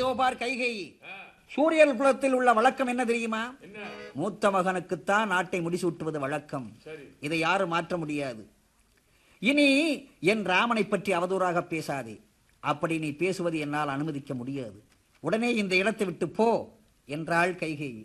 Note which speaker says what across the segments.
Speaker 1: இதோ பார் கைகேயி சூரியன் குலத்தில் உள்ள வழக்கம் என்ன தெரியுமா
Speaker 2: என்ன
Speaker 1: மூத்த மகனுக்குத்தான் நாட்டை முடிசூட்டுவது வழக்கம்
Speaker 2: சரி
Speaker 1: இதை யாரும் மாற்ற முடியாது இனி என் ராமனை பற்றி அவதூறாக பேசாதே அப்படி நீ பேசுவது என்னால் அனுமதிக்க முடியாது உடனே இந்த இடத்தை விட்டு போ என்றாள் கைகேயி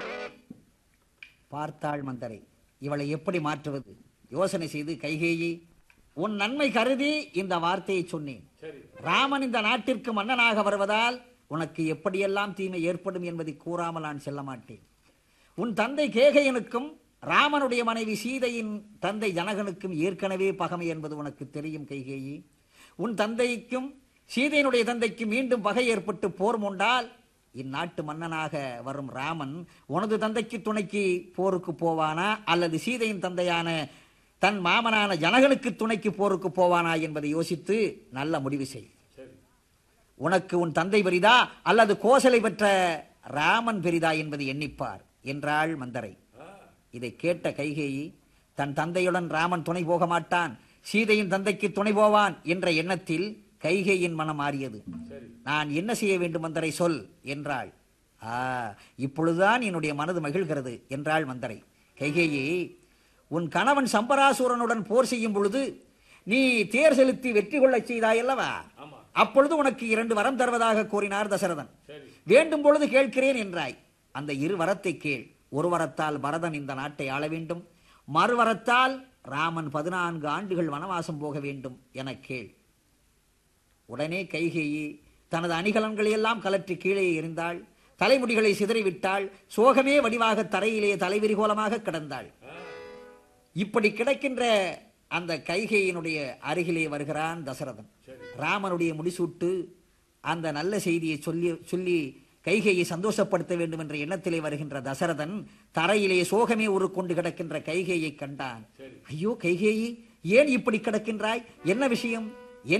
Speaker 1: பார்த்தாள் மந்தரை இவளை எப்படி மாற்றுவது யோசனை செய்து கைகேயி உன் நன்மை கருதி இந்த வார்த்தையை சொன்னேன்
Speaker 2: சரி
Speaker 1: ராமன் இந்த நாட்டிற்கு மன்னனாக வருவதால் உனக்கு எப்படியெல்லாம் தீமை ஏற்படும் என்பதை கூறாமல் நான் செல்ல மாட்டேன் உன் தந்தை கேகையனுக்கும் ராமனுடைய மனைவி சீதையின் தந்தை ஜனகனுக்கும் ஏற்கனவே பகமை என்பது உனக்கு தெரியும் கைகேயி உன் தந்தைக்கும் சீதையினுடைய தந்தைக்கும் மீண்டும் பகை ஏற்பட்டு போர் மூண்டால் இந்நாட்டு மன்னனாக வரும் ராமன் உனது தந்தைக்கு துணைக்கு போருக்கு போவானா அல்லது சீதையின் தந்தையான தன் மாமனான ஜனகனுக்கு துணைக்கு போருக்கு போவானா என்பதை யோசித்து நல்ல முடிவு செய்
Speaker 2: சரி
Speaker 1: உனக்கு உன் தந்தை பெரிதா அல்லது கோசலை பெற்ற ராமன் பெரிதா என்பதை எண்ணிப்பார் என்றாள் மந்தரை இதை கேட்ட கைகேயி தன் தந்தையுடன் ராமன் துணை போக மாட்டான் சீதையின் தந்தைக்கு துணை போவான் என்ற எண்ணத்தில் கைகேயின் மனம் மாறியது
Speaker 2: சரி
Speaker 1: நான் என்ன செய்ய வேண்டும் மந்தரை சொல் என்றாள் ஆ இப்பொழுதுதான் என்னுடைய மனது மகிழ்கிறது என்றாள் மந்தரை கைகேயி உன் கணவன் சம்பராசூரனுடன் போர் செய்யும் பொழுது நீ தேர் செலுத்தி வெற்றி கொள்ளச் செய்தாயல்லவா
Speaker 2: ஆமா
Speaker 1: அப்பொழுது உனக்கு இரண்டு வரம் தருவதாக கூறினார் தசரதன்
Speaker 2: சரி
Speaker 1: வேண்டும் பொழுது கேட்கிறேன் என்றாய் அந்த இரு வரத்தை கேள் ஒரு வரத்தால் பரதன் இந்த நாட்டை ஆள வேண்டும் மறுவரத்தால் ராமன் பதினான்கு ஆண்டுகள் வனவாசம் போக வேண்டும் என கேள் உடனே கைகேயி தனது அணிகலன்களை எல்லாம் கலற்றி கீழே எறிந்தாள் தலைமுடிகளை சிதறிவிட்டாள் சோகமே வடிவாக தரையிலே தலைவிரிகோலமாக கிடந்தாள் இப்படி கிடைக்கின்ற அந்த கைகையினுடைய அருகிலே வருகிறான் தசரதன் ராமனுடைய முடிசூட்டு அந்த நல்ல செய்தியை சொல்லி சொல்லி கைகையை சந்தோஷப்படுத்த வேண்டும் என்ற எண்ணத்திலே வருகின்ற தசரதன் தரையிலே சோகமே உருக்கொண்டு கிடக்கின்ற கைகையை கண்டான் ஐயோ கைகேயி ஏன் இப்படி கிடக்கின்றாய் என்ன விஷயம்